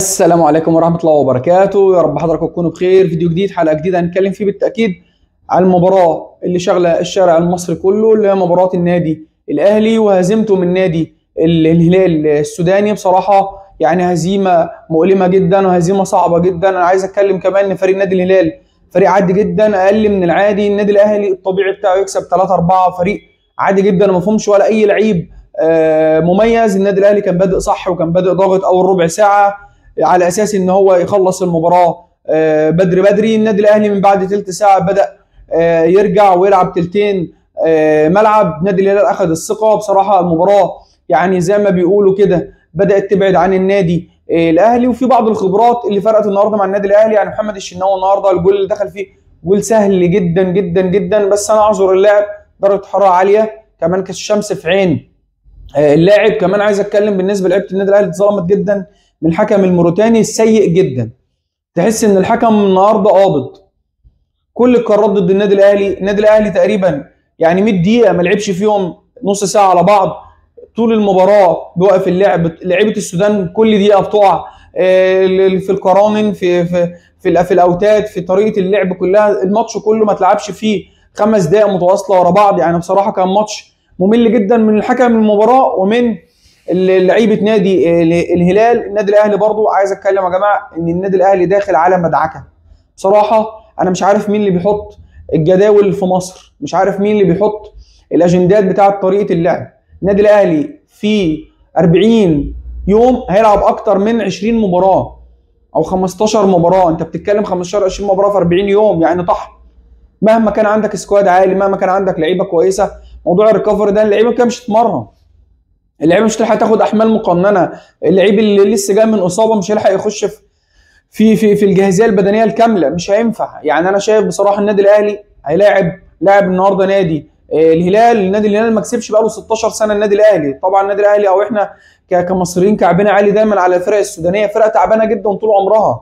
السلام عليكم ورحمة الله وبركاته يا رب حضراتكم تكونوا بخير فيديو جديد حلقة جديدة هنتكلم فيه بالتأكيد عن المباراة اللي شغلة الشارع المصري كله اللي هي مباراة النادي الأهلي وهزيمته من نادي ال- الهلال السوداني بصراحة يعني هزيمة مؤلمة جدا وهزيمة صعبة جدا أنا عايز أتكلم كمان إن فريق نادي الهلال فريق عادي جدا أقل من العادي النادي الأهلي الطبيعي بتاعه يكسب 3 4 فريق عادي جدا ما فيهمش ولا أي لعيب آه، مميز النادي الأهلي كان بادئ صح وكان بادئ ضاغط أول ربع ساعة على اساس ان هو يخلص المباراه آه، بدري بدري النادي الاهلي من بعد ثلث ساعه بدا آه، يرجع ويلعب تلتين آه، ملعب نادي الهلال اخذ الثقه بصراحه المباراه يعني زي ما بيقولوا كده بدات تبعد عن النادي آه، الاهلي وفي بعض الخبرات اللي فرقت النهارده مع النادي الاهلي يعني محمد الشناوي النهارده الجول اللي دخل فيه جول سهل جدا جدا جدا بس انا اعذر اللاعب درجه حراره عاليه كمان كانت الشمس في عين آه، اللاعب كمان عايز اتكلم بالنسبه لعيبه النادي الاهلي اتظلمت جدا من الحكم الموريتاني السيء جدا تحس ان الحكم النهارده قابض كل القرارات ضد النادي الاهلي النادي الاهلي تقريبا يعني 100 دقيقه ما لعبش فيهم نص ساعه على بعض طول المباراه بيوقف اللعب لعيبه السودان كل دقيقه بتقع آه، في القرانن في في في, الأ- في الاوتاد في طريقه اللعب كلها الماتش كله ما اتلعبش فيه خمس دقائق متواصله ورا بعض يعني بصراحه كان ماتش ممل جدا من الحكم المباراه ومن لعيبه نادي الهلال النادي الاهلي برضو عايز اتكلم يا جماعه ان النادي الاهلي داخل على مدعكه بصراحه انا مش عارف مين اللي بيحط الجداول في مصر مش عارف مين اللي بيحط الاجندات بتاعه طريقه اللعب النادي الاهلي في 40 يوم هيلعب اكتر من 20 مباراه او 15 مباراه انت بتتكلم 15 20 مباراه في 40 يوم يعني طحن مهما كان عندك سكواد عالي مهما كان عندك لعيبه كويسه موضوع الريكفري ده اللعيبه كده مش هتتمرن اللعيبه مش هتلحق تاخد احمال مقننه اللعيب اللي لسه جاي من اصابه مش هيلحق يخش في في في, في الجاهزيه البدنيه الكامله مش هينفع يعني انا شايف بصراحه النادي الاهلي هيلاعب لاعب النهارده نادي آه، الهلال النادي الهلال ما كسبش بقاله 16 سنه النادي الاهلي طبعا النادي الاهلي او احنا ك- كمصريين كعبنا عالي دايما على الفرق السودانيه فرقه تعبانه جدا طول عمرها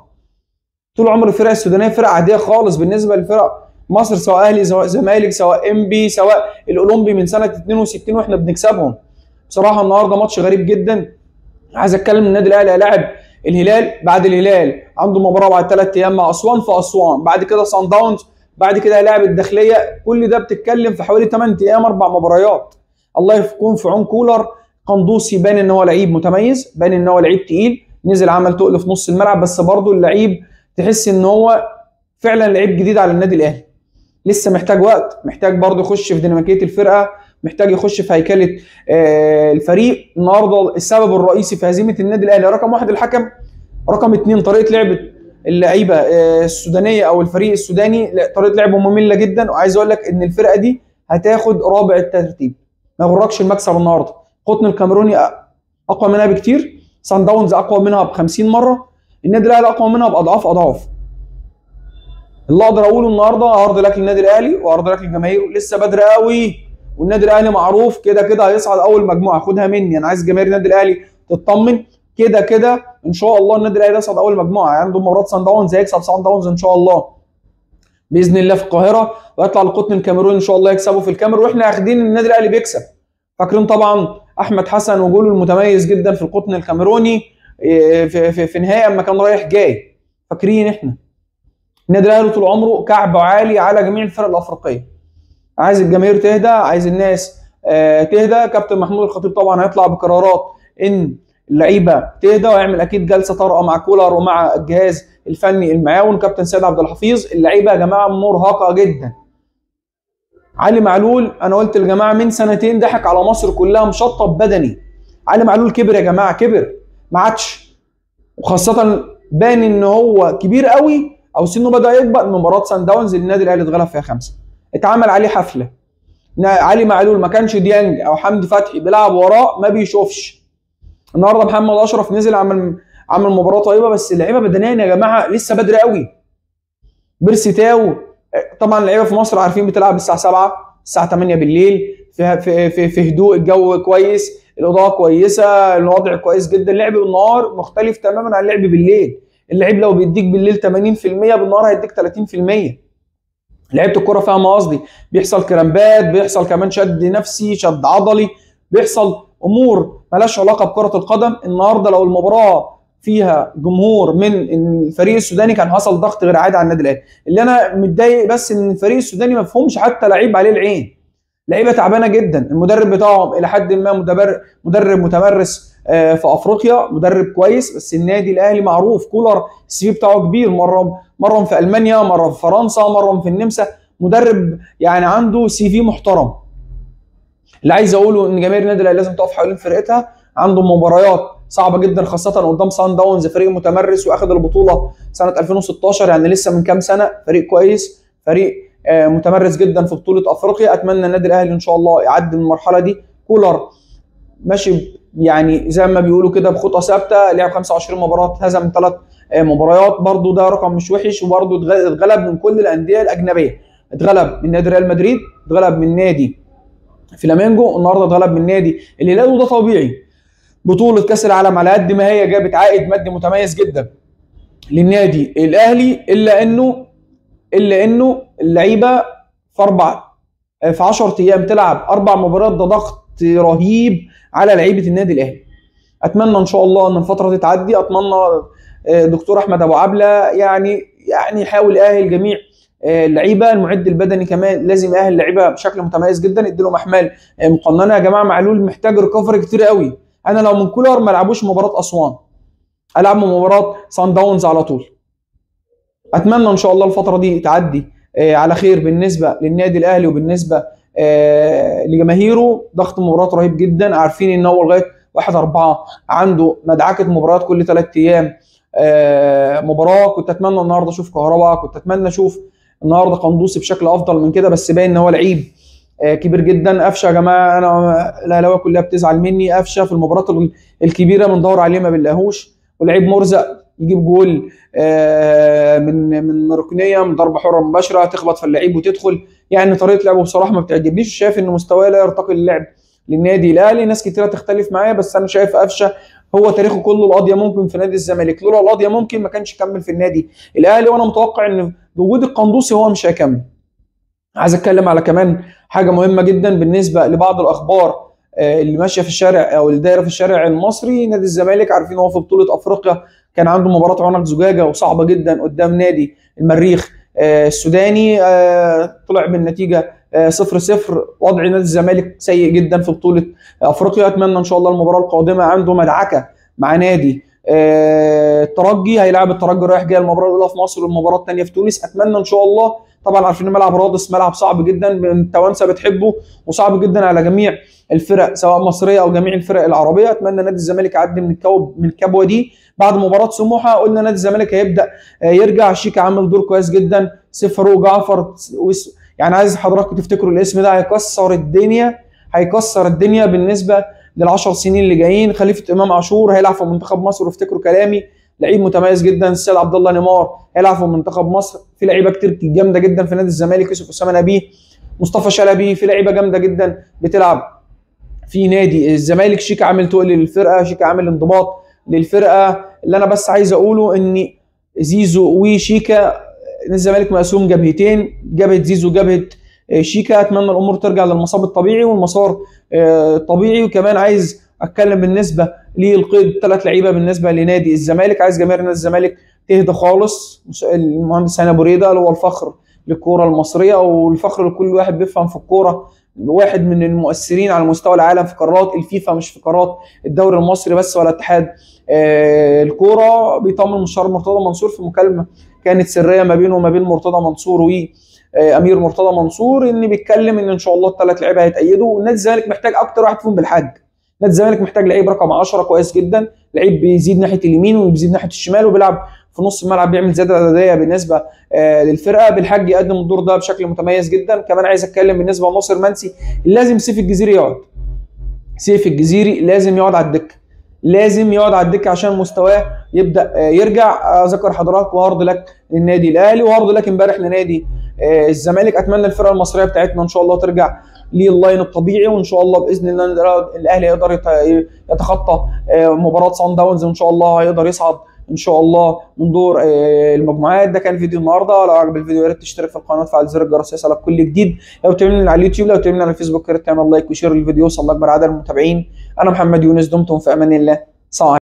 طول عمر الفرق السودانيه فرقه عاديه خالص بالنسبه لفرق مصر سواء اهلي سواء زمالك سواء انبي سواء الاولمبي من سنه 62 واحنا بنكسبهم بصراحه النهارده ماتش غريب جدا عايز اتكلم ان النادي الاهلي هيلاعب الهلال بعد الهلال عنده مباراه بعد ثلاث ايام مع اسوان في اسوان بعد كده سان داونز بعد كده هيلاعب الداخليه كل ده بتتكلم في حوالي 8 ايام اربع مباريات الله يكون في عون كولر قندوسي بان ان هو لعيب متميز بان ان هو لعيب تقيل نزل عمل تقل في نص الملعب بس برضه اللعيب تحس ان هو فعلا لعيب جديد على النادي الاهلي لسه محتاج وقت محتاج برضه يخش في ديناميكيه الفرقه محتاج يخش في هيكله آه، الفريق النهارده السبب الرئيسي في هزيمه النادي الاهلي رقم واحد الحكم رقم اثنين طريقه لعبه اللعيبه آه، السودانيه او الفريق السوداني لا، طريقه لعبه ممله جدا وعايز اقول لك ان الفرقه دي هتاخد رابع الترتيب ما يغركش المكسب النهارده قطن الكاميروني أ- اقوى منها بكتير سان داونز اقوى منها ب 50 مره النادي الاهلي اقوى منها باضعاف اضعاف اللي اقدر اقوله النهارده هارد لك للنادي الاهلي وهارد لك للجماهير لسه بدري قوي والنادي الاهلي معروف كده كده هيصعد اول مجموعه خدها مني انا عايز جماهير النادي الاهلي تطمن كده كده ان شاء الله النادي الاهلي يصعد اول مجموعه عنده مباراه سان داونز هيكسب سان داونز ان شاء الله باذن الله في القاهره ويطلع القطن الكاميروني ان شاء الله يكسبوا في الكاميرون واحنا اخدين النادي الاهلي بيكسب فاكرين طبعا احمد حسن وجوله المتميز جدا في القطن الكاميروني إيه، في, في, في نهائي اما كان رايح جاي فاكرين احنا النادي الاهلي طول عمره كعب عالي على جميع الفرق الافريقيه عايز الجماهير تهدى عايز الناس آه، تهدى كابتن محمود الخطيب طبعا هيطلع بقرارات ان اللعيبه تهدى ويعمل اكيد جلسه طارئه مع كولر ومع الجهاز الفني المعاون كابتن سيد عبد الحفيظ اللعيبه يا جماعه مرهقه جدا علي معلول انا قلت للجماعه من سنتين ضحك على مصر كلها مشطب بدني علي معلول كبر يا جماعه كبر ما عادش وخاصه بان ان هو كبير قوي او سنه بدا يكبر من مباراه سان داونز اللي النادي الاهلي اتغلب فيها خمسه اتعمل عليه حفله نا- علي معلول ما كانش ديانج او حمدي فتحي بيلعب وراه ما بيشوفش النهارده محمد اشرف نزل عمل عمل مباراه طيبه بس اللعيبه بدنيا يا جماعه لسه بدري قوي بيرسي تاو طبعا اللعيبه في مصر عارفين بتلعب الساعه 7 الساعه 8 بالليل في في في, في هدوء الجو كويس الاضاءه كويسه الوضع كويس جدا اللعب بالنهار مختلف تماما عن اللعب بالليل اللعيب لو بيديك بالليل 80% بالنهار هيديك 30% لعيبه الكوره فاهمه قصدي بيحصل كرامبات بيحصل كمان شد نفسي شد عضلي بيحصل امور ملهاش علاقه بكره القدم النهارده لو المباراه فيها جمهور من الفريق السوداني كان حصل ضغط غير عادي على النادي الاهلي اللي انا متضايق بس ان الفريق السوداني ما فيهمش حتى لعيب عليه العين لعيبه تعبانه جدا المدرب بتاعهم الى حد ما مدرب مدرب متمرس في افريقيا مدرب كويس بس النادي الاهلي معروف كولر السي في بتاعه كبير مره مره في المانيا مره في فرنسا مره في النمسا مدرب يعني عنده سي في محترم اللي عايز اقوله ان جماهير النادي الاهلي لازم تقف حوالين فرقتها عنده مباريات صعبه جدا خاصه قدام سان داونز فريق متمرس واخد البطوله سنه 2016 يعني لسه من كام سنه فريق كويس فريق متمرس جدا في بطوله افريقيا اتمنى النادي الاهلي ان شاء الله يعدي من المرحله دي كولر ماشي يعني زي ما بيقولوا كده بخطى ثابته لعب 25 مباراه هزم ثلاث مباريات برضو ده رقم مش وحش وبرضو اتغلب من كل الانديه الاجنبيه اتغلب من نادي ريال مدريد اتغلب من نادي فلامينجو النهارده اتغلب من نادي الهلال وده طبيعي بطوله كاس العالم على قد ما هي جابت عائد مادي متميز جدا للنادي الاهلي الا انه الا انه اللعيبه في اربع في 10 ايام تلعب اربع مباريات ده ضغط رهيب على لعيبه النادي الاهلي اتمنى ان شاء الله ان الفتره دي تعدي اتمنى دكتور احمد ابو عبله يعني يعني يحاول يأهل جميع اللعيبه المعد البدني كمان لازم يأهل اللعيبه بشكل متميز جدا اديلهم احمال مقننه يا جماعه معلول محتاج ريكفري كتير قوي انا لو من كولر ما العبوش مباراه اسوان العب مباراه سان داونز على طول اتمنى ان شاء الله الفتره دي تعدي على خير بالنسبه للنادي الاهلي وبالنسبه لجماهيره ضغط مباريات رهيب جدا عارفين ان هو لغايه 1 4 عنده مدعكه مباريات كل ثلاث ايام مباراه كنت اتمنى النهارده اشوف كهربا كنت اتمنى اشوف النهارده قندوسي بشكل افضل من كده بس باين ان هو لعيب كبير جدا قفشه يا جماعه انا الاهلاويه كلها بتزعل مني قفشه في المباريات الكبيره بندور عليه ما بنلاقيهوش ولعيب مرزق يجيب جول من من ركنيه من ضربه حره مباشره تخبط في اللعيب وتدخل يعني طريقه لعبه بصراحه ما بتعجبنيش شايف ان مستواه لا يرتقي للعب للنادي الاهلي ناس كتيره تختلف معايا بس انا شايف قفشه هو تاريخه كله القضيه ممكن في نادي الزمالك لولا القضيه ممكن ما كانش كمل في النادي الاهلي وانا متوقع ان بوجود القندوسي هو مش هيكمل عايز اتكلم على كمان حاجه مهمه جدا بالنسبه لبعض الاخبار اللي ماشيه في الشارع او اللي دايره في الشارع المصري نادي الزمالك عارفين هو في بطوله افريقيا كان عنده مباراه عنق زجاجه وصعبه جدا قدام نادي المريخ السوداني طلع بالنتيجه 0 0 وضع نادي الزمالك سيء جدا في بطوله افريقيا اتمنى ان شاء الله المباراه القادمه عنده مدعكه مع نادي الترجي هيلعب الترجي رايح جاي المباراه الاولى في مصر والمباراه الثانيه في تونس اتمنى ان شاء الله طبعا عارفين ملعب رادس ملعب صعب جدا التوانسه بتحبه وصعب جدا على جميع الفرق سواء مصريه او جميع الفرق العربيه اتمنى نادي الزمالك يعدي من الكوب من الكبوه دي بعد مباراه سموحه قلنا نادي الزمالك هيبدا يرجع شيكا عامل دور كويس جدا سفرو جعفر يعني عايز حضراتكم تفتكروا الاسم ده هيكسر الدنيا هيكسر الدنيا بالنسبه للعشر سنين اللي جايين خليفه امام عاشور هيلعب في منتخب مصر وافتكروا كلامي لعيب متميز جدا السيد عبد الله نيمار هيلعب في منتخب مصر في لعيبه كتير جامده جدا في نادي الزمالك يوسف اسامه نبيه مصطفى شلبي في لعيبه جامده جدا بتلعب في نادي الزمالك شيكا عامل تقل للفرقه شيكا عامل انضباط للفرقه اللي انا بس عايز اقوله ان زيزو وشيكا نادي الزمالك مقسوم جبهتين جبهه زيزو جبهه شيكا اتمنى الامور ترجع للمسار الطبيعي والمسار الطبيعي وكمان عايز اتكلم بالنسبه للقيد ثلاث لعيبه بالنسبه لنادي الزمالك عايز جماهير نادي الزمالك تهدى خالص المهندس هاني ابو ريده اللي هو الفخر للكوره المصريه والفخر لكل واحد بيفهم في الكوره واحد من المؤثرين على مستوى العالم في قارات الفيفا مش في قارات الدوري المصري بس ولا اتحاد آه الكوره بيطمن مستشار مرتضى منصور في مكالمه كانت سريه ما بينه وما بين مرتضى منصور و امير مرتضى منصور ان بيتكلم ان ان شاء الله الثلاث لعيبه هيتأيدوا ونادي الزمالك محتاج اكتر واحد فيهم بالحج نادي الزمالك محتاج لعيب رقم 10 كويس جدا لعيب بيزيد ناحيه اليمين وبيزيد ناحيه الشمال وبيلعب في نص الملعب بيعمل زياده عدديه بالنسبه آه للفرقه بالحج يقدم الدور ده بشكل متميز جدا كمان عايز اتكلم بالنسبه لناصر منسي لازم سيف الجزيري يقعد سيف الجزيري لازم يقعد على الدكه لازم يقعد على الدكه عشان مستواه يبدا آه يرجع اذكر حضرتك وهارد لك للنادي الاهلي وهارد لك امبارح لنادي آه الزمالك اتمنى الفرقه المصريه بتاعتنا ان شاء الله ترجع لللاين الطبيعي وان شاء الله باذن الله الاهلي يقدر يتخطى مباراه سان داونز وان شاء الله هيقدر يصعد ان شاء الله من دور المجموعات ده كان فيديو النهارده لو عجب الفيديو يا ريت تشترك في القناه وتفعل زر الجرس يصلك كل جديد لو تابعني على اليوتيوب لو تابعني على الفيسبوك يا ريت تعمل لايك وشير الفيديو يوصل لاكبر عدد المتابعين انا محمد يونس دمتم في امان الله سلام